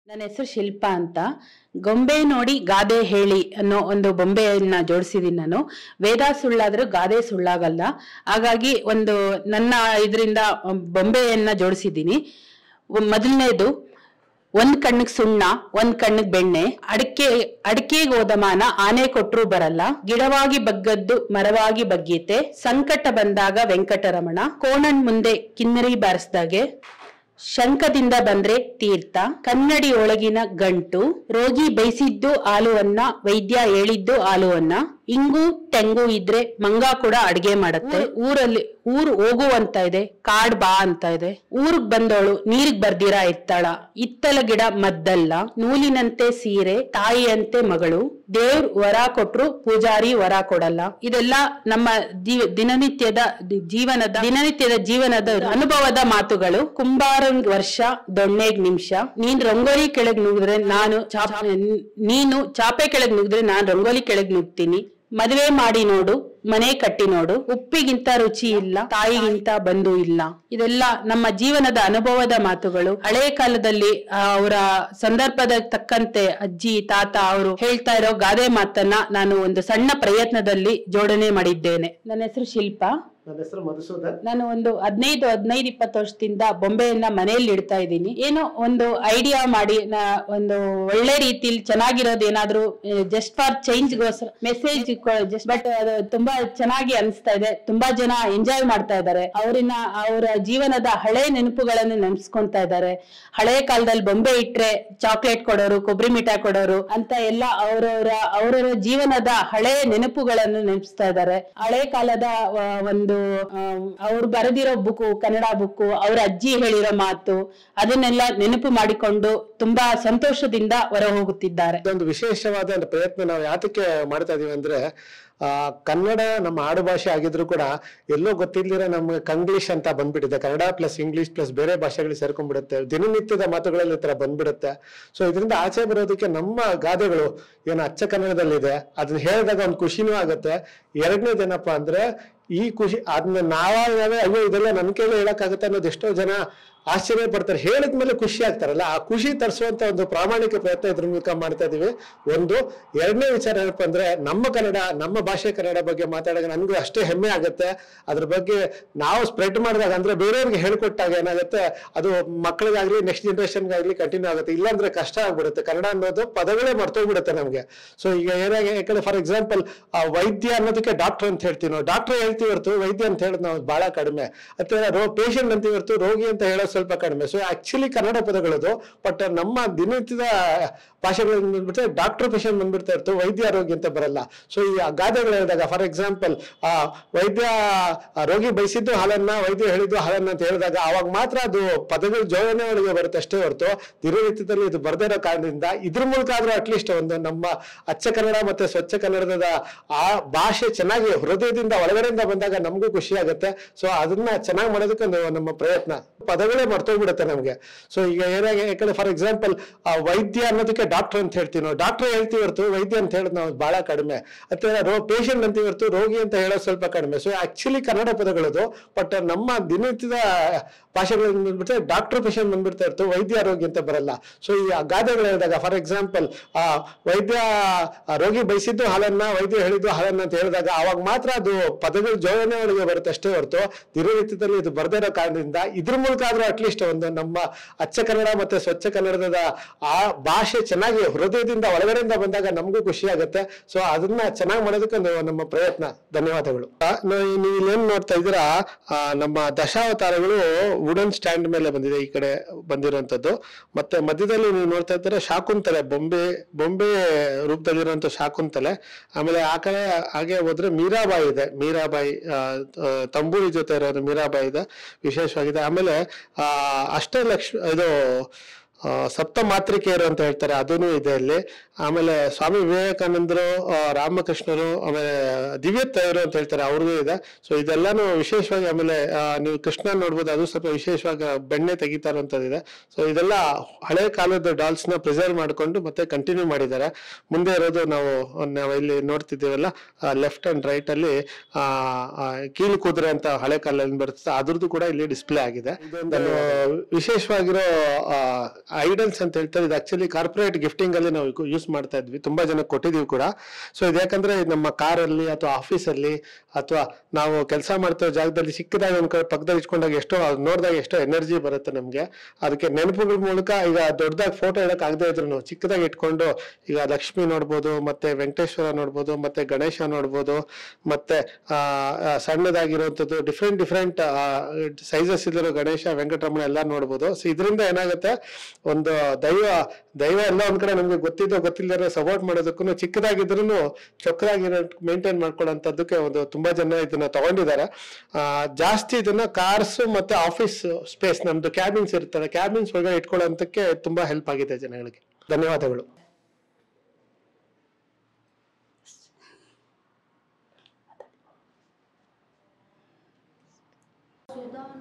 ನನ್ನ ಹೆಸರು ಶಿಲ್ಪಾ ಅಂತ ಗೊಂಬೆ ನೋಡಿ ಗಾದೆ ಹೇಳಿ ಅನ್ನೋ ಒಂದು ಬೊಂಬೆಯನ್ನ ಜೋಡಿಸಿದೀನಿ ನಾನು ವೇದ ಸುಳ್ಳಾದ್ರೂ ಗಾದೆ ಸುಳ್ಳಾಗಲ್ಲ ಹಾಗಾಗಿ ಒಂದು ನನ್ನ ಇದರಿಂದ ಬೊಂಬೆಯನ್ನ ಜೋಡಿಸಿದ್ದೀನಿ ಮೊದಲನೇದು ಒಂದ್ ಕಣ್ಣಿಗೆ ಸುಣ್ಣ ಒಂದ್ ಕಣ್ಣಿಗೆ ಬೆಣ್ಣೆ ಅಡಿಕೆ ಅಡಿಕೆಗೆ ಹೋದ ಮಾನ ಆನೆ ಕೊಟ್ರು ಬರಲ್ಲ ಗಿಡವಾಗಿ ಬಗ್ಗದ್ದು ಮರವಾಗಿ ಬಗ್ಗೀತೆ ಸಂಕಟ ಬಂದಾಗ ವೆಂಕಟರಮಣ ಕೋಣನ್ ಮುಂದೆ ಕಿನ್ನರಿ ಬಾರಿಸ್ದಾಗೆ ಶಂಖದಿಂದ ಬಂದ್ರೆ ತೀರ್ಥ ಕನ್ನಡಿ ಒಳಗಿನ ಗಂಟು ರೋಗಿ ಬೈಸಿದ್ದು ಹಾಲುವನ್ನ ವೈದ್ಯ ಹೇಳಿದ್ದು ಹಾಲುವನ್ನ ಇಂಗು ತೆಂಗು ಇದ್ರೆ ಮಂಗ ಕೂಡ ಅಡ್ಗೆ ಮಾಡತ್ತೆ ಊರಲ್ಲಿ ಊರು ಹೋಗು ಅಂತ ಇದೆ ಕಾಡ್ ಬಾ ಅಂತ ಇದೆ ಊರ್ಗ್ ಬಂದವಳು ನೀರಿಗ್ ಬರ್ದಿರಾ ಇರ್ತಾಳ ಇತ್ತಲ ಗಿಡ ಮದ್ದಲ್ಲ ನೂಲಿನಂತೆ ಸೀರೆ ತಾಯಿಯಂತೆ ಮಗಳು ದೇವ್ರ್ ವರ ಕೊಟ್ರು ಪೂಜಾರಿ ವರ ಕೊಡಲ್ಲ ಇದೆಲ್ಲ ನಮ್ಮ ಜೀವ- ದಿನನಿತ್ಯದ ಜೀವನದ ದಿನನಿತ್ಯದ ಜೀವನದ ಅನುಭವದ ಮಾತುಗಳು ಕುಂಬಾರಂಗ್ ವರ್ಷ ದೊಣ್ಣೆಗ್ ನಿಮಿಷ ನೀನ್ ರಂಗೋಲಿ ಕೆಳಗ್ ನುಗ್ದ್ರೆ ನಾನು ಚಾಪ್ ನೀನು ಚಾಪೆ ಕೆಳಗ್ ನುಗ್ದ್ರೆ ನಾನ್ ರಂಗೋಲಿ ಕೆಳಗ್ ನುಗ್ತೀನಿ ಮದುವೆ ಮಾಡಿ ನೋಡು ಮನೆ ಕಟ್ಟಿ ನೋಡು ಉಪ್ಪಿಗಿಂತ ರುಚಿ ಇಲ್ಲ ತಾಯಿಗಿಂತ ಬಂಧು ಇಲ್ಲ ಇದೆಲ್ಲ ನಮ್ಮ ಜೀವನದ ಅನುಭವದ ಮಾತುಗಳು ಹಳೆ ಕಾಲದಲ್ಲಿ ಆ, ಅವರ ಸಂದರ್ಭದ ತಕ್ಕಂತೆ ಅಜ್ಜಿ ತಾತ ಅವರು ಹೇಳ್ತಾ ಇರೋ ಗಾದೆ ಮಾತನ್ನ ನಾನು ಒಂದು ಸಣ್ಣ ಪ್ರಯತ್ನದಲ್ಲಿ ಜೋಡಣೆ ಮಾಡಿದ್ದೇನೆ ನನ್ನ ಹೆಸರು ಶಿಲ್ಪಾ ನನ್ನ ಹೆಸರು ಮಧುಸೂದನ್ ನಾನು ಒಂದು ಹದಿನೈದು ಹದಿನೈದು ಇಪ್ಪತ್ತು ವರ್ಷದಿಂದ ಬೊಂಬೆಯನ್ನ ಮನೆಯಲ್ಲಿ ಇಡ್ತಾ ಇದ್ದೀನಿ ಏನೋ ಒಂದು ಐಡಿಯಾ ಮಾಡಿ ನಾ ಒಂದು ಒಳ್ಳೆ ರೀತಿಲಿ ಚೆನ್ನಾಗಿರೋದು ಏನಾದ್ರೂ ಜಸ್ಟ್ ಫಾರ್ ಚೇಂಜ್ಗೋಸ್ಕರ ಮೆಸೇಜ್ ಜಸ್ಟ್ ಬಟ್ ಅದು ತುಂಬಾ ಚೆನ್ನಾಗಿ ಅನಿಸ್ತಾ ಇದೆ ತುಂಬಾ ಜನ ಎಂಜಾಯ್ ಮಾಡ್ತಾ ಇದ್ದಾರೆ ಅವರಿನ ಅವರ ಜೀವನದ ಹಳೆ ನೆನಪುಗಳನ್ನು ನೆನೆಸ್ಕೊಂತಾ ಇದ್ದಾರೆ ಹಳೆ ಕಾಲದಲ್ಲಿ ಬೊಂಬೆ ಇಟ್ರೆ ಚಾಕ್ಲೇಟ್ ಕೊಡೋರು ಕೊಬ್ಬರಿ ಮಿಠಾಯಿ ಕೊಡೋರು ಅಂತ ಎಲ್ಲ ಅವರವರ ಅವರವರ ಜೀವನದ ಹಳೆ ನೆನಪುಗಳನ್ನು ನೆನಪಿಸ್ತಾ ಇದ್ದಾರೆ ಹಳೆ ಕಾಲದ ಆ, ಒಂದು ಅವ್ರು ಬರೆದಿರೋ ಬುಕ್ ಕನ್ನಡ ಬುಕ್ ಅವ್ರ ಅಜ್ಜಿ ಹೇಳಿರೋ ಮಾತು ಅದನ್ನೆಲ್ಲ ನೆನಪು ಮಾಡಿಕೊಂಡು ತುಂಬಾ ಸಂತೋಷದಿಂದ ಹೊರ ಹೋಗುತ್ತಿದ್ದಾರೆ ಇದೊಂದು ವಿಶೇಷವಾದ ಒಂದು ಪ್ರಯತ್ನ ನಾವು ಯಾತಕ್ಕೆ ಮಾಡ್ತಾ ಇದೀವಿ ಅಂದ್ರೆ ಆ ಕನ್ನಡ ನಮ್ಮ ಆಡು ಭಾಷೆ ಆಗಿದ್ರು ಕೂಡ ಎಲ್ಲೋ ಗೊತ್ತಿಲ್ದಿರ ನಮ್ಗೆ ಕಂಗ್ಲೀಷ್ ಅಂತ ಬಂದ್ಬಿಟ್ಟಿದೆ ಕನ್ನಡ ಪ್ಲಸ್ ಇಂಗ್ಲಿಷ್ ಪ್ಲಸ್ ಬೇರೆ ಭಾಷೆಗಳು ಸೇರ್ಕೊಂಡ್ಬಿಡುತ್ತೆ ದಿನನಿತ್ಯದ ಮಾತುಗಳಲ್ಲಿ ಈ ತರ ಬಂದ್ಬಿಡುತ್ತೆ ಸೊ ಇದರಿಂದ ಆಚೆ ಬರೋದಕ್ಕೆ ನಮ್ಮ ಗಾದೆಗಳು ಏನು ಅಚ್ಚ ಕನ್ನಡದಲ್ಲಿದೆ ಅದನ್ನ ಹೇಳಿದಾಗ ಒಂದು ಖುಷಿನೂ ಆಗುತ್ತೆ ಎರಡನೇದೇನಪ್ಪ ಅಂದ್ರೆ ಈ ಖುಷಿ ಅದನ್ನ ನಾವಾಗವೇ ಅಯ್ಯೋ ಇದೆಲ್ಲ ನನ್ ಕೈಲಿ ಹೇಳಕ್ಕಾಗತ್ತೆ ಅನ್ನೋದು ಎಷ್ಟೋ ಜನ ಆಶ್ಚರ್ಯ ಪಡ್ತಾರೆ ಹೇಳಿದ್ಮೇಲೆ ಖುಷಿ ಆಗ್ತಾರಲ್ಲ ಆ ಖುಷಿ ತರಿಸುವಂತ ಒಂದು ಪ್ರಾಮಾಣಿಕ ಪ್ರಯತ್ನ ಇದ್ರ ಮೂಲಕ ಮಾಡ್ತಾ ಇದೀವಿ ಒಂದು ಎರಡನೇ ವಿಚಾರ ಏನಪ್ಪ ಅಂದ್ರೆ ನಮ್ಮ ಕನ್ನಡ ನಮ್ಮ ಭಾಷೆ ಕನ್ನಡ ಬಗ್ಗೆ ಮಾತಾಡೋಕೆ ನನ್ಗೂ ಅಷ್ಟೇ ಹೆಮ್ಮೆ ಆಗುತ್ತೆ ಅದ್ರ ಬಗ್ಗೆ ನಾವು ಸ್ಪ್ರೆಡ್ ಮಾಡಿದಾಗ ಅಂದ್ರೆ ಬೇರೆಯವ್ರಿಗೆ ಹೇಳ್ಕೊಟ್ಟಾಗ ಏನಾಗುತ್ತೆ ಅದು ಮಕ್ಕಳಿಗಾಗ್ಲಿ ನೆಕ್ಸ್ಟ್ ಜನರೇಷನ್ಗಾಗ್ಲಿ ಕಂಟಿನ್ಯೂ ಆಗುತ್ತೆ ಇಲ್ಲಾಂದ್ರೆ ಕಷ್ಟ ಆಗ್ಬಿಡುತ್ತೆ ಕನ್ನಡ ಅನ್ನೋದು ಪದಗಳೇ ಮರ್ತೋಗ್ಬಿಡುತ್ತೆ ನಮ್ಗೆ ಸೊ ಈಗ ಏನಾಗಿ ಯಾಕಂದ್ರೆ ಫಾರ್ ಎಕ್ಸಾಂಪಲ್ ವೈದ್ಯ ಅನ್ನೋದಕ್ಕೆ ಡಾಕ್ಟರ್ ಅಂತ ಹೇಳ್ತೀವಿ ನಾವು ಡಾಕ್ಟರ್ ಹೇಳ್ತೀವಿ ಹೊರತು ವೈದ್ಯ ಅಂತ ಹೇಳೋದು ನಾವು ಬಹಳ ಕಡಿಮೆ ಅಥವಾ ರೋ ಪೇಷಂಟ್ ಅಂತೀವಿ ಹೊರತು ರೋಗಿ ಅಂತ ಹೇಳೋದು ಸ್ವಲ್ಪ ಕಡಿಮೆ ಸೊ ಆಕ್ಚುಲಿ ಕನ್ನಡ ಪದಗಳದು ಬಟ್ ನಮ್ಮ ದಿನನಿತ್ಯದ ಭಾಷೆಗಳಲ್ಲಿ ಬಂದ್ಬಿಟ್ರೆ ಡಾಕ್ಟರ್ ಪೇಷಂಟ್ ಬಂದ್ಬಿಡ್ತಾ ಇರ್ತು ವೈದ್ಯ ಆರೋಗ್ಯ ಅಂತ ಬರಲ್ಲ ಸೊ ಈ ಗಾದೆಗಳು ಹೇಳಿದಾಗ ಫಾರ್ ಎಕ್ಸಾಂಪಲ್ ಆ ವೈದ್ಯ ಆ, ರೋಗಿ ಬಯಸಿದ್ದು ಹಾಲನ್ನ ವೈದ್ಯ ಹೇಳಿದ್ದು ಹಾಲನ್ನ ಅಂತ ಹೇಳಿದಾಗ ಅವಾಗ ಮಾತ್ರ ಅದು ಪದಗಳು ಜೋಡಣೆ ಒಳಗೆ ಬರುತ್ತೆ ಅಷ್ಟೇ ಹೊರತು ದಿನನಿತ್ಯದಲ್ಲಿ ಇದು ಬರ್ದೇ ಇರೋ ಕಾರಣದಿಂದ ಇದ್ರ ಮೂಲಕ ಆದ್ರೂ ಅಟ್ಲೀಸ್ಟ್ ಒಂದು ನಮ್ಮ ಅಚ್ಚ ಕನ್ನಡ ಮತ್ತೆ ಸ್ವಚ್ಛ ಕನ್ನಡದ ಆ ಭಾಷೆ ಚೆನ್ನಾಗಿ ಹೃದಯದಿಂದ ಒಳಗಡೆಯಿಂದ ಬಂದಾಗ ನಮಗೂ ಖುಷಿ ಆಗುತ್ತೆ ಸೊ ಅದನ್ನ ಚೆನ್ನಾಗಿ ಮಾಡೋದಕ್ಕೆ ಒಂದು ನಮ್ಮ ಪ್ರಯತ್ನ ಪದಗಳೇ ಮರ್ತೋಗ್ಬಿಡುತ್ತೆ ನಮ್ಗೆ ಸೊ ಈಗ ಏನಾಗಿ ಯಾಕಂದ್ರೆ ಫಾರ್ ಎಕ್ಸಾಂಪಲ್ ವೈದ್ಯ ಅನ್ನೋದಕ್ಕೆ ಡಾಕ್ಟರ್ ಅಂತ ಹೇಳ್ತೀವಿ ನಾವು ಡಾಕ್ಟರ್ ಹೇಳ್ತೀವಿ ಹೊರತು ವೈದ್ಯ ಅಂತ ಹೇಳೋದು ನಾವು ಬಹಳ ಕಡಿಮೆ ಅಥವಾ ರೋ ಪೇಷಂಟ್ ಅಂತೀವಿ ಹೊರತು ರೋಗಿ ಅಂತ ಹೇಳೋದು ಸ್ವಲ್ಪ ಕಡಿಮೆ ಸೊ ಆಕ್ಚುಲಿ ಕನ್ನಡ ಪದಗಳದು ಬಟ್ ನಮ್ಮ ದಿನನಿತ್ಯದ ಭಾಷೆಗಳಲ್ಲಿ ಬಂದ್ಬಿಟ್ರೆ ಡಾಕ್ಟರ್ ಪೇಷಂಟ್ ಬಂದ್ಬಿಡ್ತಾ ಇರ್ತು ವೈದ್ಯ ಆರೋಗ್ಯ ಅಂತ ಬರಲ್ಲ ಸೊ ಈ ಗಾದೆಗಳು ಹೇಳಿದಾಗ ಫಾರ್ ಎಕ್ಸಾಂಪಲ್ ಆ ವೈದ್ಯ ಆ, ರೋಗಿ ಬಯಸಿದ್ದು ಹಾಲನ್ನ ವೈದ್ಯ ಹೇಳಿದ್ದು ಹಾಲನ್ನ ಅಂತ ಹೇಳಿದಾಗ ಅವಾಗ ಮಾತ್ರ ಅದು ಪದಗಳು ಜೋಡಣೆ ಒಳಗೆ ಬರುತ್ತೆ ಅಷ್ಟೇ ಹೊರತು ದಿನನಿತ್ಯದಲ್ಲಿ ಇದು ಬರ್ದೇ ಇರೋ ಕಾರಣದಿಂದ ಇದ್ರ ಮೂಲಕ ಆದ್ರೂ ಅಟ್ಲೀಸ್ಟ್ ಒಂದು ನಮ್ಮ ಅಚ್ಚ ಕನ್ನಡ ಮತ್ತೆ ಸ್ವಚ್ಛ ಕನ್ನಡದ ಆ ಭಾಷೆ ಚೆನ್ನಾಗಿ ಹೃದಯದಿಂದ ಒಳಗಡೆಯಿಂದ ಬಂದಾಗ ನಮಗೂ ಖುಷಿ ಆಗುತ್ತೆ ಸೊ ಅದನ್ನ ಚೆನ್ನಾಗಿ ಮಾಡೋದಕ್ಕೆ ಒಂದು ನಮ್ಮ ಪ್ರಯತ್ನ ಧನ್ಯವಾದಗಳು ಆ, ನಾವು ನೀವು ಇಲ್ಲೇನ್ ನೋಡ್ತಾ ಇದ್ದೀರಾ ಆ, ನಮ್ಮ ದಶಾವತಾರಗಳು ವುಡನ್ ಸ್ಟ್ಯಾಂಡ್ ಮೇಲೆ ಬಂದಿದೆ ಈ ಕಡೆ ಬಂದಿರುವಂತದ್ದು ಮತ್ತೆ ಮಧ್ಯದಲ್ಲಿ ನೀವು ನೋಡ್ತಾ ಇದ್ದಾರೆ ಶಾಕುಂತಲೆ ಬೊಂಬೆ ಬೊಂಬೆ ರೂಪದಲ್ಲಿರುವಂತ ಶಾಕುಂತಲೆ ಆಮೇಲೆ ಆ ಕಡೆ ಹಾಗೆ ಹೋದ್ರೆ ಮೀರಾಬಾಯಿ ಇದೆ ಮೀರಾಬಾಯಿ ಆ, ಆ, ತಂಬೂರಿ ಜೊತೆ ಇರೋದು ಮೀರಾಬಾಯಿ ಇದೆ ವಿಶೇಷವಾಗಿದೆ ಆಮೇಲೆ ಆ ಅಷ್ಟಲಕ್ಷ್ಮಿ ಇದು ಆ, ಸಪ್ತ ಮಾತೃಕೆಯರು ಅಂತ ಹೇಳ್ತಾರೆ ಅದೂ ಇದೆ ಇಲ್ಲಿ ಆಮೇಲೆ ಸ್ವಾಮಿ ವಿವೇಕಾನಂದರು ಆ, ರಾಮಕೃಷ್ಣರು ಆಮೇಲೆ ದಿವ್ಯತ್ತವರು ಅಂತ ಹೇಳ್ತಾರೆ ಅವ್ರಿಗೂ ಇದೆ ಸೊ ಇದೆಲ್ಲಾನು ವಿಶೇಷವಾಗಿ ಆಮೇಲೆ ಆ, ನೀವು ಕೃಷ್ಣ ನೋಡ್ಬೋದು ಅದು ಸ್ವಲ್ಪ ವಿಶೇಷವಾಗಿ ಬೆಣ್ಣೆ ತೆಗಿತಾ ಇರುವಂತದ್ದಿದೆ ಸೊ ಇದೆಲ್ಲ ಹಳೆ ಕಾಲದ ಡಾಲ್ಸ್ ನ ಪ್ರಿಸರ್ವ್ ಮಾಡಿಕೊಂಡು ಮತ್ತೆ ಕಂಟಿನ್ಯೂ ಮಾಡಿದ್ದಾರೆ ಮುಂದೆ ಇರೋದು ನಾವು ನಾವು ಇಲ್ಲಿ ನೋಡ್ತಿದ್ದೀವಲ್ಲ ಲೆಫ್ಟ್ ಅಂಡ್ ರೈಟ್ ಅಲ್ಲಿ ಆ, ಆ, ಕೀಲು ಕುದುರೆ ಅಂತ ಹಳೆ ಕಾಲದಲ್ಲಿ ಬರುತ್ತೆ ಅದ್ರದ್ದು ಕೂಡ ಇಲ್ಲಿ ಡಿಸ್ಪ್ಲೇ ಆಗಿದೆ ಇದೊಂದು ವಿಶೇಷವಾಗಿರೋ ಐಡಲ್ಸ್ ಅಂತ ಹೇಳ್ತಾರೆ ಇದು ಆಕ್ಚುಲಿ ಕಾರ್ಪೊರೇಟ್ ಗಿಫ್ಟಿಂಗ್ ಅಲ್ಲಿ ನಾವು ಯೂಸ್ ಮಾಡ್ತಾ ಇದ್ವಿ ತುಂಬಾ ಜನ ಕೊಟ್ಟಿದೀವಿ ಕೂಡ ಸೊ ಇದು ಯಾಕಂದ್ರೆ ಇದು ನಮ್ಮ ಕಾರಲ್ಲಿ ಅಥವಾ ಆಫೀಸಲ್ಲಿ ಅಥವಾ ನಾವು ಕೆಲಸ ಮಾಡ್ತಿರೋ ಜಾಗದಲ್ಲಿ ಚಿಕ್ಕದಾಗಿ ಒಂದು ಕಡೆ ಪಕ್ಕದಲ್ಲಿ ಇಟ್ಕೊಂಡಾಗ ಎಷ್ಟೋ ಅದ್ ನೋಡಿದಾಗ ಎಷ್ಟೋ ಎನರ್ಜಿ ಬರುತ್ತೆ ನಮಗೆ ಅದಕ್ಕೆ ನೆನಪುಗಳ ಮೂಲಕ ಈಗ ದೊಡ್ಡದಾಗಿ ಫೋಟೋ ಇಡಕ್ ಆಗದೆ ಇದ್ರು ಚಿಕ್ಕದಾಗಿ ಇಟ್ಕೊಂಡು ಈಗ ಲಕ್ಷ್ಮಿ ನೋಡ್ಬೋದು ಮತ್ತೆ ವೆಂಕಟೇಶ್ವರ ನೋಡ್ಬೋದು ಮತ್ತೆ ಗಣೇಶ ನೋಡ್ಬೋದು ಮತ್ತೆ ಆ, ಆ, ಸಣ್ಣದಾಗಿರುವಂಥದ್ದು ಡಿಫ್ರೆಂಟ್ ಡಿಫ್ರೆಂಟ್ ಸೈಜಸ್ ಇದ್ರು ಗಣೇಶ ವೆಂಕಟರಮಣ ಎಲ್ಲ ನೋಡ್ಬೋದು ಸೊ ಇದರಿಂದ ಏನಾಗುತ್ತೆ ಒಂದು ದೈವ ದೈವ ಎಲ್ಲ ಒಂದ್ ಕಡೆ ನಮ್ಗೆ ಗೊತ್ತಿದ್ದೋ ಗೊತ್ತಿಲ್ಲದೆ ಸಪೋರ್ಟ್ ಮಾಡೋದಕ್ಕೂ ಚಿಕ್ಕದಾಗಿದ್ರು ಚೊಕ್ಕದಾಗಿರೋ ಮೇಂಟೈನ್ ಮಾಡ್ಕೊಳ್ಳೋಂಥದ್ದಕ್ಕೆ ಒಂದು ತುಂಬಾ ಜನ ಇದನ್ನ ತಗೊಂಡಿದ್ದಾರೆ ಆ, ಜಾಸ್ತಿ ಇದನ್ನ ಕಾರ್ಸ್ ಮತ್ತೆ ಆಫೀಸ್ ಸ್ಪೇಸ್ ನಮ್ದು ಕ್ಯಾಬಿನ್ಸ್ ಇರ್ತದೆ ಕ್ಯಾಬಿನ್ಸ್ ಒಳಗಡೆ ಇಟ್ಕೊಳ್ಳೋಂತಕ್ಕೆ ತುಂಬಾ ಹೆಲ್ಪ್ ಆಗಿದೆ ಜನಗಳಿಗೆ ಧನ್ಯವಾದಗಳು ಸುಧಾ